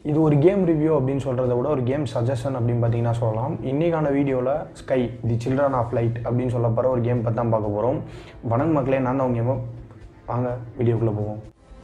இது ஒரு game review அப்படின்னு சொல்கிறத விட ஒரு கேம் சஜஷன் அப்படின்னு பார்த்தீங்கன்னா சொல்லலாம் இன்றைக்கான வீடியோவில் Sky the children of light அப்படின்னு சொல்ல போகிற ஒரு கேம் பற்றி தான் பார்க்க போகிறோம் வணக்கம் மக்களே நான் தான் உங்க வாங்க வீடியோக்குள்ளே போவோம்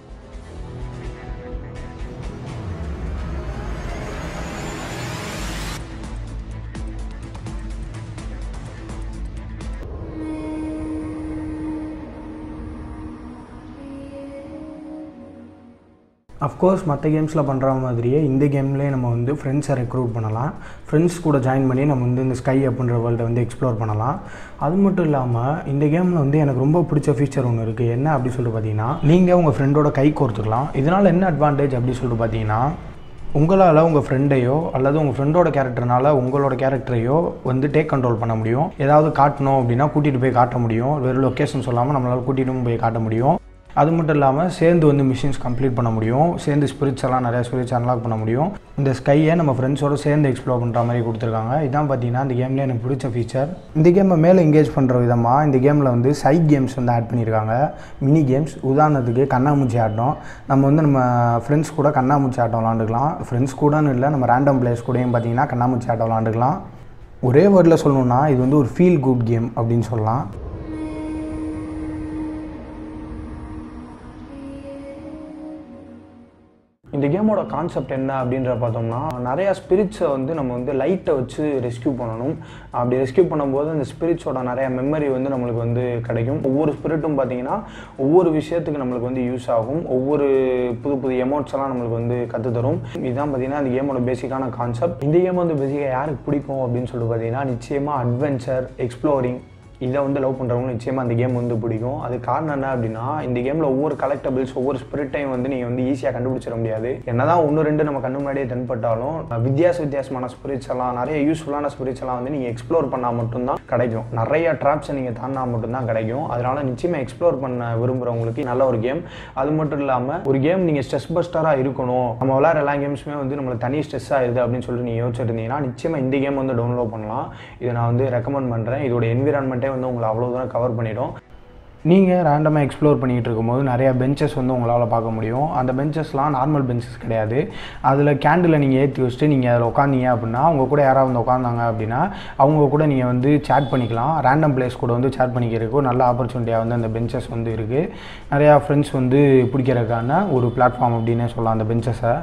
அஃப்கோர்ஸ் மற்ற கேம்ஸில் பண்ணுற மாதிரியே இந்த கேம்லேயே நம்ம வந்து ஃப்ரெண்ட்ஸை ரெக்ரூட் பண்ணலாம் ஃப்ரெண்ட்ஸ் கூட ஜாயின் பண்ணி நம்ம வந்து இந்த ஸ்கை அப்படின்ற வேர்ல்டை வந்து எக்ஸ்ப்ளோர் பண்ணலாம் அது மட்டும் இல்லாமல் இந்த கேமில் வந்து எனக்கு ரொம்ப பிடிச்ச ஃபீச்சர் ஒன்று இருக்குது என்ன அப்படி சொல்லிட்டு பார்த்தீங்கன்னா நீங்கள் உங்கள் ஃப்ரெண்டோட கை கோர்த்துக்கலாம் இதனால் என்ன அட்வான்டேஜ் அப்படி சொல்லிட்டு பார்த்தீங்கன்னா உங்களால் உங்கள் ஃப்ரெண்டையோ அல்லது உங்கள் ஃப்ரெண்டோட கேரக்டர்னால உங்களோட கேரக்டரையோ வந்து டேக் கண்ட்ரோல் பண்ண முடியும் ஏதாவது காட்டணும் அப்படின்னா கூட்டிகிட்டு போய் காட்ட முடியும் வெறும் லொக்கேஷன் சொல்லாமல் நம்மளால் கூட்டிகிட்டும் போய் காட்ட முடியும் அது மட்டும் இல்லாமல் சேர்ந்து வந்து மிஷின்ஸ் கம்ப்ளீட் பண்ண முடியும் சேர்ந்து ஸ்பிரிட்ஸ் எல்லாம் நிறையா ஸ்பிரிட்ஸ் அன்லாக் பண்ண முடியும் இந்த ஸ்கையை நம்ம ஃப்ரெண்ட்ஸோட சேர்ந்து எக்ஸ்ப்ளோர் பண்ணுற மாதிரி கொடுத்துருக்காங்க இதான் பார்த்தீங்கன்னா இந்த கேம்லேயே எனக்கு பிடிச்ச ஃபீச்சர் இந்த கேமை மேலே எங்கேஜ் பண்ணுற விதமாக இந்த கேமில் வந்து சைட் கேம்ஸ் வந்து ஆட் பண்ணியிருக்காங்க மினி கேம்ஸ் உதாரணத்துக்கு கண்ணாமூச்சி ஆட்டம் நம்ம வந்து நம்ம ஃப்ரெண்ட்ஸ் கூட கண்ணாமூச்சி ஆட்டம் விளாண்டுக்கலாம் ஃப்ரெண்ட்ஸ் கூடன்னு இல்லை நம்ம ரேண்டம் பிளேஸ் கூடயும் பார்த்தீங்கன்னா கண்ணாமூச்சி ஆட்டம் விளாண்டுக்கலாம் ஒரே வேர்டில் சொல்லணுன்னா இது வந்து ஒரு ஃபீல் குட் கேம் அப்படின்னு சொல்லலாம் இந்த கேமோட கான்செப்ட் என்ன அப்படின்ற பார்த்தோம்னா நிறையா ஸ்பிரிட்ஸை வந்து நம்ம வந்து லைட்டை வச்சு ரெஸ்கியூ பண்ணணும் அப்படி ரெஸ்கியூ பண்ணும்போது அந்த ஸ்பிரிட்ஸோட நிறைய மெமரி வந்து நம்மளுக்கு வந்து கிடைக்கும் ஒவ்வொரு ஸ்பிரிட்டும் பார்த்தீங்கன்னா ஒவ்வொரு விஷயத்துக்கு நம்மளுக்கு வந்து யூஸ் ஆகும் ஒவ்வொரு புது புது எமௌண்ட்ஸ் எல்லாம் நம்மளுக்கு வந்து கற்று தரும் இதுதான் பார்த்தீங்கன்னா இந்த கேமோட பேசிக்கான கான்செப்ட் இந்த கேம் வந்து பேசிக்காக யாருக்கு பிடிக்கும் அப்படின்னு சொல்லிட்டு பார்த்தீங்கன்னா நிச்சயமாக அட்வென்ச்சர் எக்ஸ்ப்ளோரிங் இதை வந்து லவ் பண்ணுறவங்க நிச்சயமாக அந்த கேம் வந்து பிடிக்கும் அது காரணம் என்ன அப்படின்னா இந்த கேமில் ஒவ்வொரு கலெக்டபிள்ஸ் ஒவ்வொரு ஸ்பிரிட்டையும் வந்து நீங்கள் வந்து ஈஸியாக கண்டுபிடிச்சிட முடியாது என்னதான் ஒன்று ரெண்டு நம்ம கண்ணு முன்னாடியே தென்பட்டாலும் வித்தியாச வித்தியாசமான ஸ்பிரிட்ஸ் எல்லாம் நிறைய யூஸ்ஃபுல்லான ஸ்பிரிட்ஸ் எல்லாம் வந்து நீங்கள் எக்ஸ்ப்ளோர் பண்ணால் மட்டும்தான் கிடைக்கும் நிறைய ட்ராப்ஸை நீங்கள் தாண்டினா மட்டும்தான் கிடைக்கும் அதனால நிச்சயமாக எக்ஸ்ப்ளோர் பண்ண விரும்புகிறவங்களுக்கு நல்ல ஒரு கேம் அது மட்டும் இல்லாமல் ஒரு கேம் நீங்கள் ஸ்ட்ரெஸ் பஸ்டராக இருக்கணும் நம்ம விளையாடுற எல்லா கேம்ஸுமே வந்து நம்மளுக்கு தனி ஸ்ட்ரெஸ் ஆகுது அப்படின்னு சொல்லிட்டு நீங்கள் யோசிச்சிருந்தீங்கன்னா நிச்சயமாக இந்த கேம் வந்து டவுன்லோட் பண்ணலாம் இதை நான் வந்து ரெக்கமெண்ட் பண்ணுறேன் இதோட என்விரான்மெண்ட்டே வந்து உங்களை அவ்வளோ தூரம் கவர் பண்ணிடும் நீங்கள் ரேண்டமாக எக்ஸ்ப்ளோர் பண்ணிகிட்டு இருக்கும்போது நிறையா பெஞ்சஸ் வந்து உங்களால் பார்க்க முடியும் அந்த பெஞ்சஸ்லாம் நார்மல் பெஞ்சஸ் கிடையாது அதில் கேண்டில் நீங்கள் ஏற்றி வச்சுட்டு நீங்கள் அதில் உட்காந்தீங்க அப்படின்னா அவங்க கூட யாராவது வந்து உட்காந்தாங்க அப்படின்னா அவங்க கூட நீங்கள் வந்து சேட் பண்ணிக்கலாம் ரேண்டம் பிளேஸ் கூட வந்து சேட் பண்ணிக்கிறதுக்கு ஒரு நல்ல ஆப்பர்ச்சுனிட்டியாக வந்து அந்த பெஞ்சஸ் வந்து இருக்குது நிறையா ஃப்ரெண்ட்ஸ் வந்து பிடிக்கிறதுக்கான ஒரு பிளாட்ஃபார்ம் அப்படின்னே சொல்லலாம் அந்த பெஞ்சஸை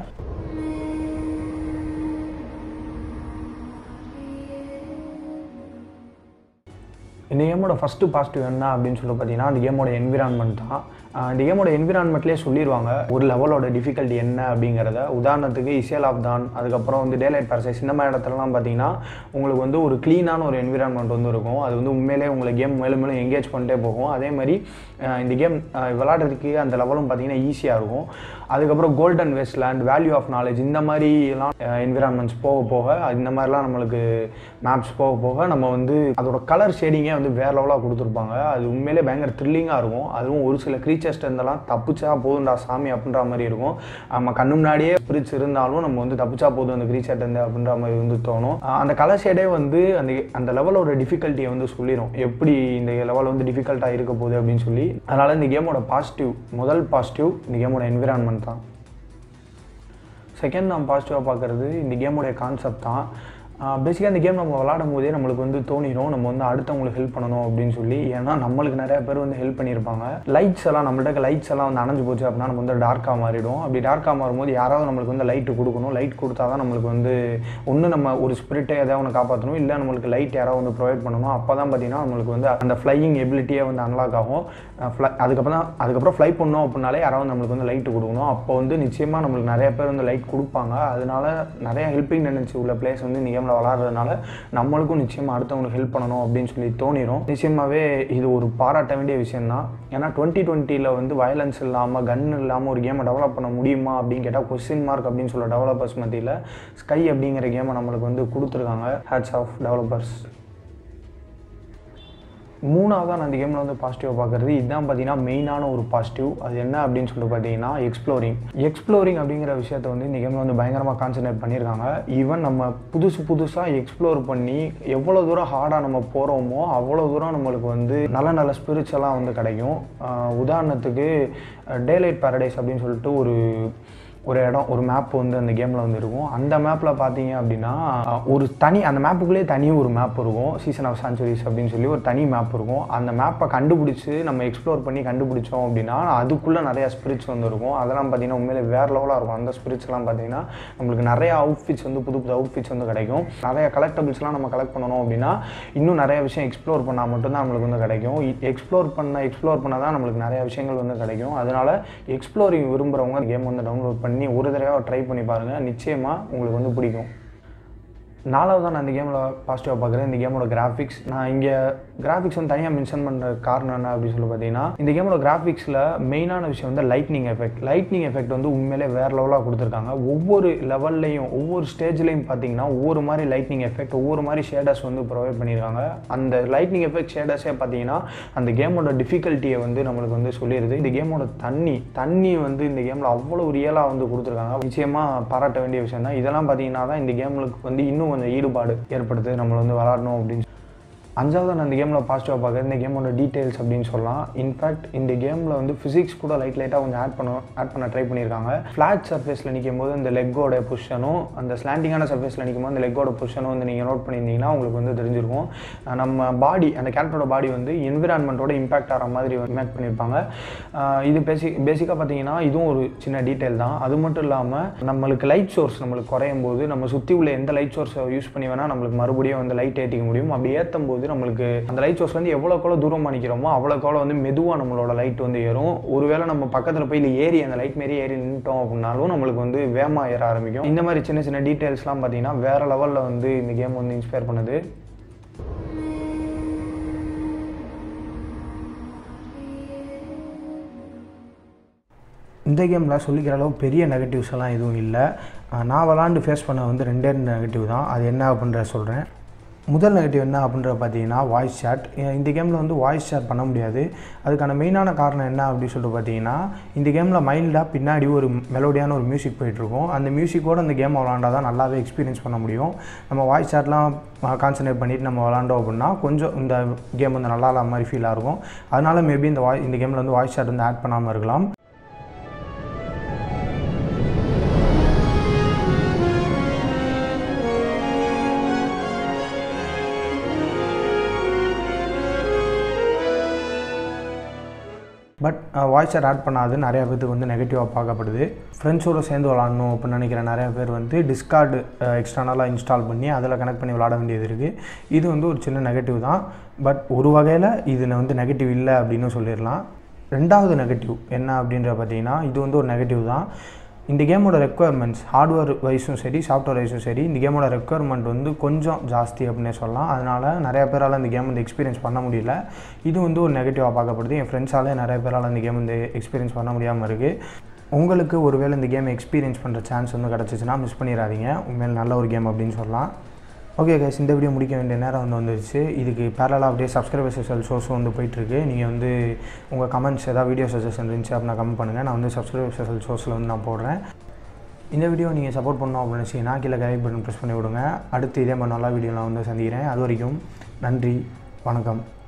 இந்த கேமோட ஃபஸ்ட்டு பாசிட்டிவ் என்ன அப்படின்னு சொல்லி பார்த்தீங்கன்னா அந்த கேமோட என்விரான்மெண்ட் தான் இந்த கேமோட என்விரான்மெண்ட்லேயே சொல்லிடுவாங்க ஒரு லெவலோட டிஃபிகல்ட்டி என்ன அப்படிங்கிறத உதாரணத்துக்கு இசேல் ஆஃப் தான் அதுக்கப்புறம் வந்து டேலைட் பேரசைஸ் இந்த மாதிரி இடத்துலலாம் பார்த்தீங்கன்னா உங்களுக்கு வந்து ஒரு க்ளீனான ஒரு என்விரான்மெண்ட் வந்து இருக்கும் அது வந்து உண்மையிலே உங்களை கேம் மேலும் மேலும் எங்கேஜ் பண்ணிட்டே போகும் அதே மாதிரி இந்த கேம் விளாடுறதுக்கு அந்த லெவலும் பார்த்தீங்கன்னா ஈஸியாக இருக்கும் அதுக்கப்புறம் golden wasteland vault of knowledge இந்த மாதிரிலாம் என்விரான்மெண்ட்ஸ் போக போக இந்த மாதிரிலாம் நம்மளுக்கு மேப்ஸ் போக போக நம்ம வந்து அதோட கலர் ஷேடிங்கே வந்து வேறு லெவலாக கொடுத்துருப்பாங்க அது உண்மையிலே பயங்கர த்ரில்லிங்காக இருக்கும் அதுவும் ஒரு சில க்ரீச்சர்ஸ்ட் இருந்தெல்லாம் தப்பிச்சா போதும்டா சாமி அப்படின்ற மாதிரி இருக்கும் நம்ம கண்ணு முன்னாடியே பிரிச்சு இருந்தாலும் நம்ம வந்து தப்பிச்சா போதும் அந்த க்ரீச்சர்ட் இருந்து அப்படின்ற மாதிரி வந்து தோணும் அந்த கலர் ஷேடே வந்து அந்த அந்த லெவலோட டிஃபிகல்ட்டியை வந்து சொல்லிடும் எப்படி இந்த லெவல் வந்து டிஃபிகல்ட்டாக இருக்க போகுது அப்படின்னு சொல்லி அதனால் இந்த கேமோட பாசிட்டிவ் முதல் பாசிட்டிவ் இந்த கேமோட என்விரான்மெண்ட் தான் செகண்ட் நான் பாசிட்டிவாக பார்க்குறது இந்த கேமோடைய கான்செப்ட் தான் பேசிக்காக இந்த கேம் நம்ம விளாடும் போதே நம்மளுக்கு வந்து தோணிடும் நம்ம வந்து அடுத்தவங்களுக்கு ஹெல்ப் பண்ணணும் அப்படின்னு சொல்லி ஏன்னா நம்மளுக்கு நிறைய பேர் வந்து ஹெல்ப் பண்ணியிருப்பாங்க லைட்ஸ் எல்லாம் நம்மள்ட்ட லைட்ஸ் எல்லாம் வந்து அணைஞ்சு போச்சு அப்படின்னா நம்ம வந்து டார்க்காக மாறிடும் அப்படி டார்க்காக மாறும்போது யாராவது நம்மளுக்கு வந்து லைட்டு கொடுக்கணும் லைட் கொடுத்தா தான் நம்மளுக்கு வந்து ஒன்று நம்ம ஒரு ஸ்பிரிட்டை எதாவது ஒன்று காப்பாற்றணும் இல்லை நம்மளுக்கு லைட் யாராவது வந்து ப்ரொவைட் பண்ணணும் அப்போ தான் பார்த்தீங்கன்னா நம்மளுக்கு வந்து அந்த ஃப்ளையிங் எபிலிட்டியே வந்து அன்லாக் ஆகும் ஃப்ளை அதுக்கப்புறம் தான் அதுக்கப்புறம் ஃப்ளை பண்ணோம் அப்படின்னாலே யாராவது நம்மளுக்கு வந்து லைட்டு கொடுக்கணும் அப்போ வந்து நிச்சயமாக நம்மளுக்கு நிறைய பேர் வந்து லைட் கொடுப்பாங்க அதனால நிறைய ஹெல்ப்பிங் நினைச்சு உள்ள பிளேஸ் வந்து இந்த கேமில் விளாட்றதுனால நம்மளுக்கும் நிச்சயமாக அடுத்தவங்களுக்கு ஹெல்ப் பண்ணணும் அப்படின்னு சொல்லி தோணிடும் நிச்சயமாகவே இது ஒரு பாராட்ட வேண்டிய விஷயம் தான் ஏன்னா டுவெண்ட்டி டுவெண்ட்டியில் வந்து வயலன்ஸ் இல்லாமல் கன் இல்லாமல் ஒரு கேமை டெவலப் பண்ண முடியுமா அப்படின்னு கேட்டால் கொஸ்டின் மார்க் அப்படின்னு சொல்ல டெவலப்பர்ஸ் மத்தியில் ஸ்கை அப்படிங்கிற கேமை நம்மளுக்கு வந்து கொடுத்துருக்காங்க ஹேட்ஸ் ஆஃப் டெவலப்பர்ஸ் மூணாவதாக நான் இந்த கேமில் வந்து பாசிட்டிவாக பார்க்குறது இதுதான் பார்த்தீங்கன்னா மெயினான ஒரு பாசிட்டிவ் அது என்ன அப்படின்னு சொல்லிட்டு பார்த்தீங்கன்னா எக்ஸ்ப்ளோரிங் எக்ஸ்ப்ளோரிங் அப்படிங்கிற விஷயத்த வந்து இந்த கேமில் வந்து பயங்கரமாக கான்சன்ட்ரேட் பண்ணியிருக்காங்க ஈவன் நம்ம புதுசு புதுசாக எக்ஸ்ப்ளோர் பண்ணி எவ்வளோ தூரம் ஹார்டாக நம்ம போகிறோமோ அவ்வளோ தூரம் நம்மளுக்கு வந்து நல்ல நல்ல ஸ்பிரிட்ஸெல்லாம் வந்து கிடைக்கும் உதாரணத்துக்கு டேலைட் பேரடைஸ் அப்படின்னு சொல்லிட்டு ஒரு ஒரு இடம் ஒரு மேப் வந்து அந்த கேமில் வந்து இருக்கும் அந்த மேப்பில் பார்த்தீங்க அப்படின்னா அஹ், ஒரு தனி அந்த மேப்புக்குள்ளேயே தனி ஒரு மேப் இருக்கும் சீசன் ஆஃப் சான்ச்சுரிஸ் அப்படின்னு சொல்லி ஒரு தனி மேப் இருக்கும் அந்த மேப்பை கண்டுபிடிச்சி நம்ம எக்ஸ்ப்ளோர் பண்ணி கண்டுபிடிச்சோம் அப்படின்னா அதுக்குள்ளே நிறையா ஸ்பிரிட்ஸ் வந்து இருக்கும் அதெல்லாம் பார்த்தீங்கன்னா உண்மையிலே வேறு லெவலாக இருக்கும் அந்த ஸ்பிரிட்ஸ்லாம் பார்த்தீங்கன்னா நம்மளுக்கு நிறைய அவுட்ஃபிட்ஸ் வந்து புது புது அவுட்ஃபிட்ஸ் வந்து கிடைக்கும் நிறைய கலெக்டபிள்ஸ்லாம் நம்ம கலெக்ட் பண்ணணும் அப்படின்னா இன்னும் நிறைய விஷயம் எக்ஸ்ப்ளோர் பண்ணால் மட்டும்தான் நம்மளுக்கு வந்து கிடைக்கும் எக்ஸ்ப்ளோர் பண்ண எக்ஸ்ப்ளோர் பண்ணால் தான் நம்மளுக்கு நிறைய விஷயங்கள் வந்து கிடைக்கும் அதனால எக்ஸ்ப்ளோரிங் விரும்புகிறவங்க கேம் வந்து டவுன்லோட் பண்ணி ஒரு தடவை ட்ரை பண்ணி பாருங்கள் நிச்சயமாக உங்களுக்கு வந்து பிடிக்கும் நாலாவது தான் நான் இந்த கேமில் பாசிட்டிவாக பார்க்குறேன் இந்த கேமோட கிராஃபிக்ஸ் நான் இங்கே கிராஃபிக்ஸ் வந்து தனியாக மென்ஷன் பண்ணுற காரணம் என்ன அப்படின்னு சொல்லி பார்த்தீங்கன்னா இந்த கேமோட கிராஃபிக்ஸில் மெயினான விஷயம் வந்து லைட்னிங் எஃபெக்ட் லைட்னிங் எஃபெக்ட் வந்து உண்மையிலே வேறு லெவலாக கொடுத்துருக்காங்க ஒவ்வொரு லெவல்லையும் ஒவ்வொரு ஸ்டேஜ்லையும் பார்த்தீங்கன்னா ஒவ்வொரு மாதிரி லைட்னிங் எஃபெக்ட் ஒவ்வொரு மாதிரி ஷேடர்ஸ் வந்து ப்ரொவைட் பண்ணியிருக்காங்க அந்த லைட்னிங் எஃபெக்ட் ஷேடர்ஸே பார்த்தீங்கன்னா அந்த கேமோட டிஃபிகல்ட்டியை வந்து நம்மளுக்கு வந்து சொல்லிடுது இந்த கேமோட தண்ணி தண்ணி வந்து இந்த கேமில் அவ்வளோ ரியலாக வந்து கொடுத்துருக்காங்க நிச்சயமாக பாராட்ட வேண்டிய விஷயம் தான் இதெல்லாம் பார்த்தீங்கன்னா தான் இந்த கேமுக்கு வந்து இன்னும் கொஞ்சம் ஈடுபாடு ஏற்படுத்து நம்மளை வந்து விளாடணும் அப்படின்னு அஞ்சாவது நான் இந்த கேமில் பாசிட்டிவாக பார்க்குறேன் இந்த கேமோட டீட்டெயில்ஸ் அப்படின்னு சொல்லலாம் இன்ஃபேக்ட் இந்த கேமில் வந்து ஃபிசிக்ஸ் கூட லைட் லைட்டாக கொஞ்சம் ஆட் பண்ண ஆட் பண்ண ட்ரை பண்ணியிருக்காங்க ஃப்ளாட் சர்ஃபேஸில் நிற்கும் போது இந்த லெக்கோட பொசிஷனும் அந்த ஸ்லாண்டிங்கான சர்ஃபேஸில் நிற்கும் போது அந்த லெக்கோட பொசிஷனும் வந்து நீங்கள் நோட் பண்ணியிருந்தீங்கன்னா உங்களுக்கு வந்து தெரிஞ்சிருக்கும் அஹ் நம்ம பாடி அந்த கேரக்டரோட பாடி வந்து என்விரான்மெண்ட்டோட இம்பாக்ட் ஆகிற மாதிரி மேக் பண்ணியிருப்பாங்க அஹ் இது பேசிக் பேசிக்காக பார்த்தீங்கன்னா இதுவும் ஒரு சின்ன டீட்டெயில் தான் அது மட்டும் இல்லாமல் நம்மளுக்கு லைட் சோர்ஸ் நம்மளுக்கு குறையும் போது நம்ம சுற்றி உள்ள எந்த லைட் சோர்ஸை யூஸ் பண்ணி வேணால் நம்மளுக்கு மறுபடியும் வந்து லைட் ஏற்றிக்க முடியும் அப்படி ஏற்றும் போது நம்மளுக்கு அந்த லைட் சோர்ஸ் வந்து எவ்வளோக்கெவ்வளோ தூரமாக நிற்கிறோமோ அவ்வளோக்கெவ்வளோ வந்து மெதுவாக நம்மளோட லைட் வந்து ஏறும் ஒருவேளை நம்ம பக்கத்தில் போய் இல்லை ஏறி அந்த லைட் மாரி ஏறி நின்ட்டோம் அப்படின்னாலும் நம்மளுக்கு வந்து வேகமாக ஏற ஆரம்பிக்கும் இந்த மாதிரி சின்ன சின்ன டீட்டெயில்ஸ்லாம் பார்த்தீங்கன்னா வேறு லெவலில் வந்து இந்த கேம் வந்து இன்ஸ்பயர் பண்ணுது இந்த கேமில் சொல்லிக்கிற அளவு பெரிய நெகட்டிவ்ஸ் எல்லாம் எதுவும் இல்லை அஹ் நான் விளாண்டு ஃபேஸ் பண்ண வந்து ரெண்டே ரெண்டு நெகட்டிவ் தான் அது என்ன அப்படின்ற சொல்கிறேன் முதல் நெகட்டிவ் என்ன அப்படின்ற பார்த்தீங்கன்னா வாய்ஸ் சேட் இந்த கேமில் வந்து வாய்ஸ் சேட் பண்ண முடியாது அதுக்கான மெயினான காரணம் என்ன அப்படின்னு சொல்லிட்டு பார்த்தீங்கன்னா இந்த கேமில் மைல்டாக பின்னாடி ஒரு மெலோடியான ஒரு மியூசிக் போயிட்டுருக்கும் அந்த மியூசிக்கோட அந்த கேம் விளாண்டா தான் நல்லாவே எக்ஸ்பீரியன்ஸ் பண்ண முடியும் நம்ம வாய்ஸ் சேட்லாம் கான்சன்ட்ரேட் பண்ணிட்டு நம்ம விளாண்டோம் அப்படின்னா கொஞ்சம் இந்த கேம் வந்து நல்லா இல்லாத மாதிரி ஃபீலாக இருக்கும் அதனால மேபி இந்த வாய் இந்த கேமில் வந்து வாய்ஸ் சேட் வந்து ஆட் பண்ணாமல் இருக்கலாம் பட் வாய்ஸ் சேட் ஆட் பண்ணாது நிறையா பேருக்கு வந்து நெகட்டிவாக பார்க்கப்படுது ஃப்ரெண்ட்ஸோடு சேர்ந்து விளாடணும் அப்படின்னு நினைக்கிற நிறைய பேர் வந்து டிஸ்கார்டு எக்ஸ்டர்னலாக இன்ஸ்டால் பண்ணி அதில் கனெக்ட் பண்ணி விளாட வேண்டியது இருக்குது இது வந்து ஒரு சின்ன நெகட்டிவ் தான் பட் ஒரு வகையில் இது வந்து நெகட்டிவ் இல்லை அப்படின்னு சொல்லிடலாம் ரெண்டாவது நெகட்டிவ் என்ன அப்படின்ற பார்த்தீங்கன்னா இது வந்து ஒரு நெகட்டிவ் தான் இந்த கேமோட ரெக்குவயர்மெண்ட்ஸ் ஹார்ட்வேர் வைஸும் சரி சாஃப்ட்வேர் வைஸும் சரி இந்த கேமோட ரெக்குவயர்மெண்ட் வந்து கொஞ்சம் ஜாஸ்தி அப்படின்னே சொல்லலாம் அதனால் நிறைய பேரால் இந்த கேம் வந்து எக்ஸ்பீரியன்ஸ் பண்ண முடியல இது வந்து ஒரு நெகட்டிவாக பார்க்கப்படுது என் ஃப்ரெண்ட்ஸாலே நிறைய பேரால் இந்த கேம் வந்து எக்ஸ்பீரியன்ஸ் பண்ண முடியாமல் இருக்குது உங்களுக்கு ஒருவேளை இந்த கேமை எக்ஸ்பீரியன்ஸ் பண்ணுற சான்ஸ் வந்து கிடச்சிச்சின்னா மிஸ் பண்ணிடாதீங்க உண்மையில் நல்ல ஒரு கேம் அப்படின்னு சொல்லலாம் ஓகே கைஸ் இந்த வீடியோ முடிக்க வேண்டிய நேரம் வந்து வந்துருச்சு இதுக்கு பேரலாக அப்படியே சப்ஸ்கிரைபர் செஷல் ஷோஸும் வந்து போயிட்டுருக்கு நீங்கள் வந்து உங்கள் கமெண்ட்ஸ் ஏதாவது வீடியோ சஜஷன் இருந்துச்சு அப்படின்னா கமெண்ட் பண்ணுங்கள் நான் வந்து சப்ஸ்கிரைபர் செஷல் ஷோஸில் வந்து நான் போடுறேன் இந்த வீடியோ நீங்கள் சப்போர்ட் பண்ணோம் அப்படின்னு நினச்சிங்கன்னா கீழே கைட் பட்டன் ப்ரெஸ் பண்ணி விடுங்க அடுத்து இதே மாதிரி நல்ல வீடியோலாம் வந்து சந்திக்கிறேன் அது வரைக்கும் நன்றி வணக்கம்